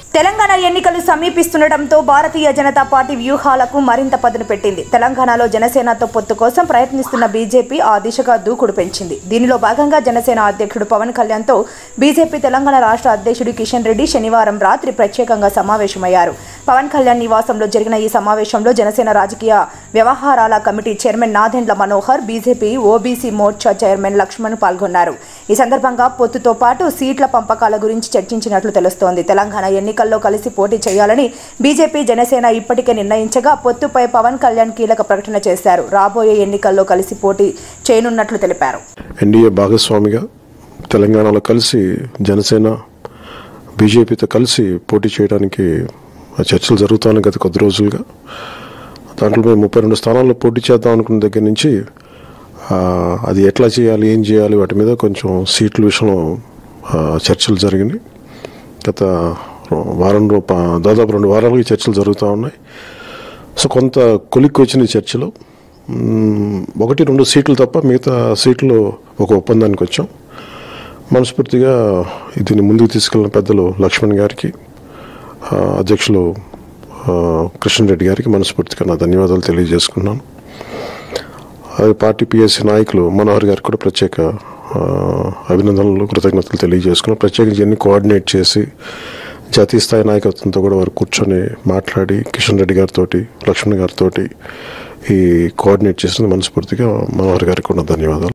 తెలంగాణ ఎన్నికలు సమీపిస్తుండటంతో భారతీయ జనతా పార్టీ వ్యూహాలకు మరింత పదును పెట్టింది తెలంగాణలో జనసేనతో పొత్తు కోసం ప్రయత్నిస్తున్న బీజేపీ ఆ దిశగా దూకుడు పెంచింది దీనిలో భాగంగా జనసేన అధ్యక్షుడు పవన్ కళ్యాణ్తో బీజేపీ తెలంగాణ రాష్ట్ర అధ్యక్షుడు కిషన్ రెడ్డి శనివారం రాత్రి ప్రత్యేకంగా సమావేశమయ్యారు పవన్ కళ్యాణ్ నివాసంలో జరిగిన ఈ సమావేశంలో జనసేన రాజకీయ వ్యవహారాల committee chairman Nadendla Manohar BJP OBC Morcha chairman Laxman పాల్గొన్నారు ఈ సందర్భంగా పొత్తుతో పాటు సీట్ల పంపకాల గురించి చర్చించినట్లు తెలుస్తోంది తెలంగాణ ఎన్నికల్లో కలిసి పోటీ చేయాలని బీజేపీ జనసేన ఇప్పటికే నిర్ణయించగా పొత్తుపై పవన్ కళ్యాణ్ కీలక ప్రకటన చేశారు రాబోయే ఎన్నికల్లో కలిసి పోటీ చేయనున్నట్లు తెలిపారు ఎన్డీఏ భాగస్వామిగా తెలంగాణలో కలిసి జనసేన బీజేపీతో కలిసి పోటీ చేయడానికి చర్చలు జరుగుతున్నాయి గత కొద్ది రోజులుగా దాంట్లో మేము ముప్పై రెండు స్థానాల్లో పోటీ చేద్దాం అనుకున్న దగ్గర నుంచి ఆ, అది ఎట్లా చేయాలి ఏం చేయాలి వాటి మీద కొంచెం సీట్ల విషయంలో ఆ, చర్చలు జరిగినాయి గత వారం రూ ప- దాదాపు రెండు వారాలుగా ఈ చర్చలు జరుగుతూ ఉన్నాయి సో కొంత కొలిక్కి వచ్చిన ఈ చర్చలో మ్మ్, ఒకటి రెండు సీట్లు తప్ప మిగతా సీట్లు ఒక ఒప్పందానికి వచ్చాం మనస్ఫూర్తిగా దీన్ని ముందుకు తీసుకెళ్లిన పెద్దలు లక్ష్మణ్ గారికి ఆ, అధ్యక్షులు ఆ, కృష్ణ రెడ్డి గారికి మనస్ఫూర్తిగా నా ధన్యవాదాలు తెలియజేసుకున్నాను అది పార్టీ పిఎస్సి నాయకులు మనోహర్ గారికి కూడా ప్రత్యేక ఆ, అభినందనలు కృతజ్ఞతలు తెలియజేసుకున్నాను ప్రత్యేకించి ఎన్ని కోఆర్డినేట్ చేసి జాతీయ స్థాయి నాయకత్వంతో కూడా వారు కూర్చొని మాట్లాడి కిషన్ రెడ్డి గారితో లక్ష్మణ్ గారితో ఈ కోఆర్డినేట్ చేసిన మనస్ఫూర్తిగా మనోహర్ గారికి కూడా ధన్యవాదాలు